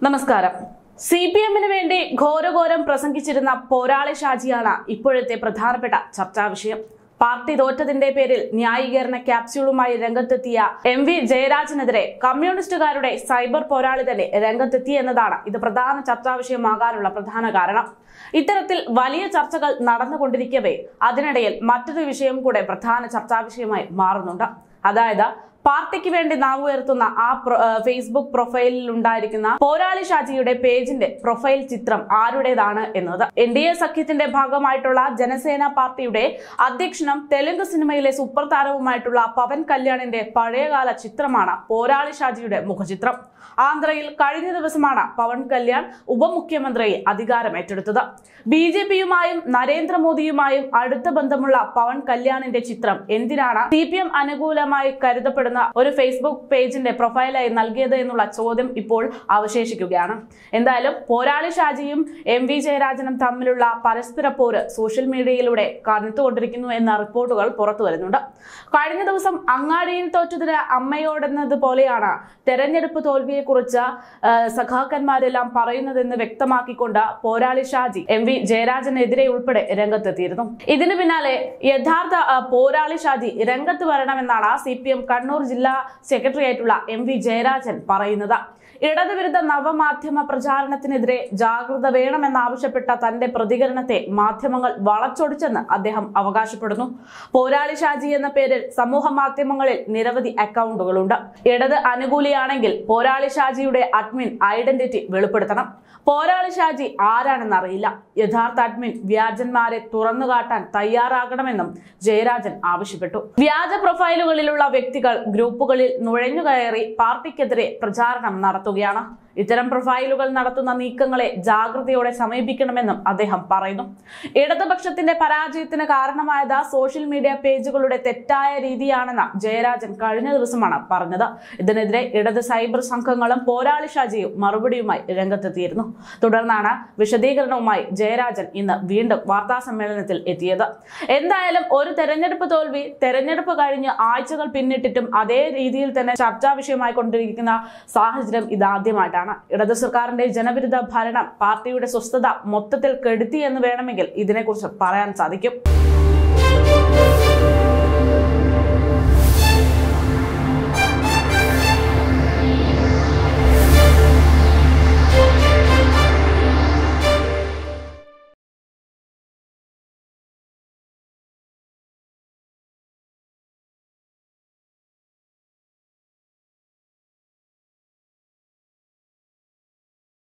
നമസ്കാരം C P എമ്മിന് വേണ്ടി ഘോരഘോരം പ്രസംഗിച്ചിരുന്ന പോരാളി ഷാജിയാണ് ഇപ്പോഴത്തെ പ്രധാനപ്പെട്ട ചർച്ചാ വിഷയം പാർട്ടി തോറ്റതിന്റെ പേരിൽ ന്യായീകരണ ക്യാപ്സ്യൂളുമായി രംഗത്തെത്തിയ എം വി ജയരാജനെതിരെ കമ്മ്യൂണിസ്റ്റുകാരുടെ സൈബർ പോരാളി തന്നെ രംഗത്തെത്തി എന്നതാണ് ഇത് പ്രധാന ചർച്ചാ വിഷയമാകാനുള്ള പ്രധാന കാരണം ഇത്തരത്തിൽ വലിയ ചർച്ചകൾ നടന്നുകൊണ്ടിരിക്കവേ അതിനിടയിൽ മറ്റൊരു വിഷയം കൂടെ പ്രധാന ചർച്ചാ വിഷയമായി മാറുന്നുണ്ട് അതായത് പാർട്ടിക്ക് വേണ്ടി നാവ് ഉയർത്തുന്ന ആ പ്രൊ- ആ, ഫേസ്ബുക്ക് പ്രൊഫൈലിൽ ഉണ്ടായിരിക്കുന്ന പോരാളി ഷാജിയുടെ പേജിന്റെ പ്രൊഫൈൽ ചിത്രം ആരുടേതാണ് എന്നത് എൻ ഡി എ സഖ്യത്തിന്റെ ഭാഗമായിട്ടുള്ള ജനസേന പാർട്ടിയുടെ അധ്യക്ഷനും തെലുങ്ക് സിനിമയിലെ സൂപ്പർ താരവുമായിട്ടുള്ള പവൻ കല്യാണിന്റെ പഴയകാല ചിത്രമാണ് പോരാളി ഷാജിയുടെ മുഖചിത്രം ആന്ധ്രയിൽ കഴിഞ്ഞ ദിവസമാണ് പവൻ കല്യാൺ ഉപമുഖ്യമന്ത്രി അധികാരം ഏറ്റെടുത്തത് ബി ജെ പിയുമായും നരേന്ദ്രമോദിയുമായും അടുത്ത ബന്ധമുള്ള പവൻ കല്യാണിന്റെ ചിത്രം എന്തിനാണ് സി പി എം അനുകൂലമായി കരുതപ്പെടുന്ന ഒരു ഫേസ്ബുക്ക് പേജിന്റെ പ്രൊഫൈലായി നൽകിയത് എന്നുള്ള ചോദ്യം ഇപ്പോൾ അവശേഷിക്കുകയാണ് എന്തായാലും പോരാളി ഷാജിയും എം വി ജയരാജനും തമ്മിലുള്ള പരസ്പര പോര് സോഷ്യൽ മീഡിയയിലൂടെ കനത്തുകൊണ്ടിരിക്കുന്നു എന്ന റിപ്പോർട്ടുകൾ പുറത്തു വരുന്നുണ്ട് കഴിഞ്ഞ ദിവസം അങ്ങാടിയിൽ തോറ്റതിന് അമ്മയോടെന്നത് പോലെയാണ് തെരഞ്ഞെടുപ്പ് തോൽവിയെക്കുറിച്ച് ആ, സഖാക്കന്മാരെല്ലാം പറയുന്നതെന്ന് വ്യക്തമാക്കിക്കൊണ്ട് പോരാളി ഷാജി എം വി ജയരാജനെതിരെ ഉൾപ്പെടെ രംഗത്തെത്തിയിരുന്നു ഇതിന് പിന്നാലെ യഥാർത്ഥ ആ, പോരാളി ഷാജി രംഗത്ത് വരണമെന്നാണ് സി പി എം കണ്ണൂർ ജില്ലാ സെക്രട്ടറി ആയിട്ടുള്ള എം വി ജയരാജൻ പറയുന്നത് ഇടതുവിരുദ്ധ നവമാധ്യമ പ്രചാരണത്തിനെതിരെ ജാഗ്രത വേണമെന്നാവശ്യപ്പെട്ട തന്റെ പ്രതികരണത്തെ മാധ്യമങ്ങൾ വളച്ചൊടിച്ചെന്ന് അദ്ദേഹം അവകാശപ്പെടുന്നു പോരാളി ഷാജി എന്ന പേരിൽ സമൂഹ മാധ്യമങ്ങളിൽ നിരവധി അക്കൗണ്ടുകളുണ്ട് ഇടത് അനുകൂലിയാണെങ്കിൽ പോരാളി ഷാജിയുടെ അഡ്മിൻ ഐഡന്റിറ്റി വെളിപ്പെടുത്തണം പോരാളി ഷാജി ആരാണെന്ന് അറിയില്ല യഥാർത്ഥ അഡ്മിൻ വ്യാജന്മാരെ തുറന്നു കാട്ടാൻ തയ്യാറാകണമെന്നും ജയരാജൻ ആവശ്യപ്പെട്ടു വ്യാജ പ്രൊഫൈലുകളിലുള്ള വ്യക്തികൾ ഗ്രൂപ്പുകളിൽ നുഴഞ്ഞുകയറി പാർട്ടിക്കെതിരെ പ്രചാരണം നടത്തുകയാണ് ഇത്തരം പ്രൊഫൈലുകൾ നടത്തുന്ന നീക്കങ്ങളെ ജാഗ്രതയോടെ സമീപിക്കണമെന്നും അദ്ദേഹം പറയുന്നു ഇടതുപക്ഷത്തിന്റെ പരാജയത്തിന് കാരണമായത് സോഷ്യൽ മീഡിയ പേജുകളുടെ തെറ്റായ രീതിയാണെന്ന് ജയരാജൻ കഴിഞ്ഞ ദിവസമാണ് പറഞ്ഞത് ഇതിനെതിരെ ഇടത് സൈബർ സംഘങ്ങളും പോരാളി ഷാജിയും മറുപടിയുമായി രംഗത്തെത്തിയിരുന്നു തുടർന്നാണ് വിശദീകരണവുമായി ജയരാജൻ ഇന്ന് വീണ്ടും വാർത്താ സമ്മേളനത്തിൽ എത്തിയത് എന്തായാലും ഒരു തെരഞ്ഞെടുപ്പ് തോൽവി തെരഞ്ഞെടുപ്പ് കഴിഞ്ഞ് ആഴ്ചകൾ പിന്നിട്ടിട്ടും അതേ രീതിയിൽ തന്നെ ചർച്ചാ വിഷയമായി കൊണ്ടിരിക്കുന്ന സാഹചര്യം ഇതാദ്യമായിട്ടാണ് ഇടതു സർക്കാരിന്റെ ജനവിരുദ്ധ ഭരണം പാർട്ടിയുടെ സ്വസ്ഥത മൊത്തത്തിൽ കെടുത്തി എന്ന് വേണമെങ്കിൽ ഇതിനെക്കുറിച്ച് പറയാൻ സാധിക്കും